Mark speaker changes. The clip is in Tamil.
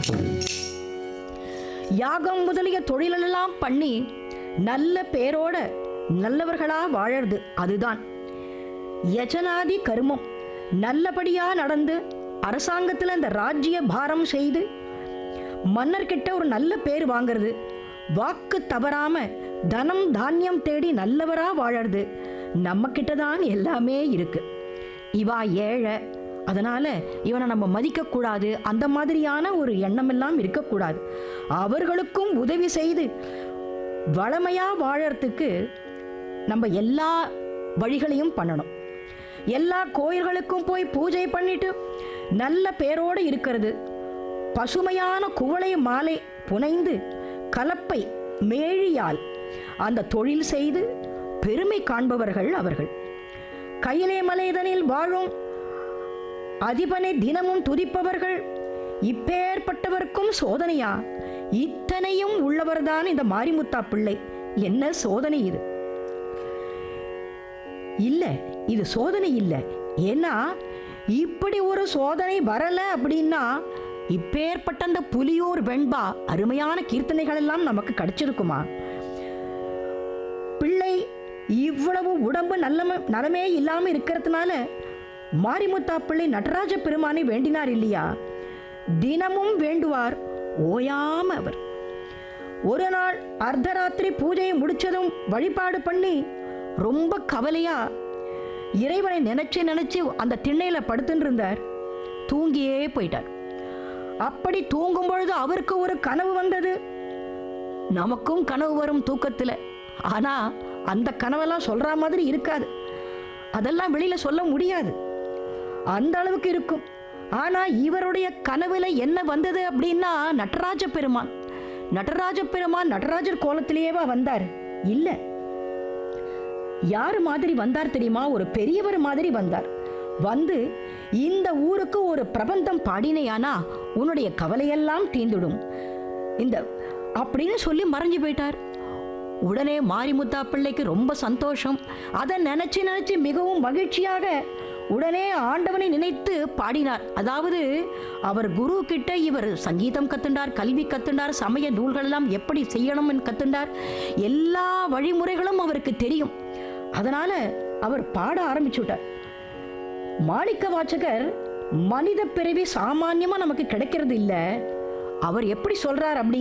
Speaker 1: யாகம் முதலிய தொழிலெல்லாம் பண்ணி நல்ல பேரோட நல்லவர்களா வாழறது அதுதான் யஜனாதி கர்மம் நல்லபடியா நடந்து அரசாங்கத்துல இந்த ராஜ்ய பாரம் செய்து மன்னர்கிட்ட ஒரு நல்ல பேர் வாங்குறது வாக்கு தவறாம தனம் தானியம் தேடி நல்லவரா வாழறது நம்ம கிட்ட தான் எல்லாமே இருக்கு இவா ஏழை அதனால இவனை நம்ம மதிக்கக்கூடாது அந்த மாதிரியான ஒரு எண்ணம் எல்லாம் இருக்கக்கூடாது அவர்களுக்கும் உதவி செய்து வளமையா வாழறதுக்கு நம்ம எல்லா வழிகளையும் பண்ணணும் எல்லா கோயில்களுக்கும் போய் பூஜை பண்ணிட்டு நல்ல பேரோடு இருக்கிறது பசுமையான குவளை மாலை புனைந்து கலப்பை மேழியால் அந்த தொழில் செய்து பெருமை காண்பவர்கள் அவர்கள் கையிலே மலைதனில் வாழும் அதிபனை தினமும் துதிப்பவர்கள் இப்பேற்பட்டவர்க்கும் சோதனையா இத்தனையும் உள்ளவர்தான் இந்த மாரிமுத்தா பிள்ளை என்ன சோதனை இது இல்ல இது சோதனை இல்ல ஏன்னா இப்படி ஒரு சோதனை வரல அப்படின்னா இப்பேற்பட்ட அந்த புலியூர் வெண்பா அருமையான கீர்த்தனைகள் எல்லாம் நமக்கு கிடைச்சிருக்குமா பிள்ளை இவ்வளவு உடம்பு நல்ல நலமே இல்லாம இருக்கிறதுனால மாரிமுத்தா பிள்ளை நடராஜ பெருமானை வேண்டினார் இல்லையா தினமும் வேண்டுவார் ஓயாம அவர் ஒரு நாள் அர்த்தராத்திரி பூஜையை முடிச்சதும் வழிபாடு பண்ணி ரொம்ப கவலையா இறைவனை நினைச்சு நினைச்சு அந்த திண்ணையில படுத்துட்டு இருந்தார் தூங்கியே போயிட்டார் அப்படி தூங்கும் பொழுது அவருக்கு ஒரு கனவு வந்தது நமக்கும் கனவு வரும் தூக்கத்துல ஆனா அந்த கனவெல்லாம் சொல்ற மாதிரி இருக்காது அதெல்லாம் வெளியில சொல்ல முடியாது அந்த அளவுக்கு இருக்கும் ஆனா இவருடைய கனவுல என்ன வந்தது அப்படின்னா நடராஜ பெருமான் நடராஜ பெருமான் நடராஜர் கோலத்திலேயேவா வந்தார் இல்ல யாரு மாதிரி வந்தார் தெரியுமா ஒரு பெரியவர் மாதிரி வந்தார் வந்து இந்த ஊருக்கு ஒரு பிரபந்தம் பாடினையானா உன்னுடைய கவலையெல்லாம் தீந்துடும் இந்த அப்படின்னு சொல்லி மறைஞ்சு போயிட்டார் உடனே மாரிமுத்தா பிள்ளைக்கு ரொம்ப சந்தோஷம் அதை நினைச்சு நினைச்சு மிகவும் மகிழ்ச்சியாக உடனே ஆண்டவனை நினைத்து பாடினார் அதாவது அவர் குரு கிட்ட இவர் சங்கீதம் கத்துண்டார் கல்வி கத்துண்டார் சமய நூல்கள் எல்லாம் எப்படி செய்யணும்னு கத்துண்டார் எல்லா வழிமுறைகளும் அவருக்கு தெரியும் அதனால அவர் பாட ஆரம்பிச்சுட்டார் மாணிக்க வாச்சகர் மனித பிறவி சாமான்யமா நமக்கு கிடைக்கிறது இல்ல அவர் எப்படி சொல்றார் அப்படி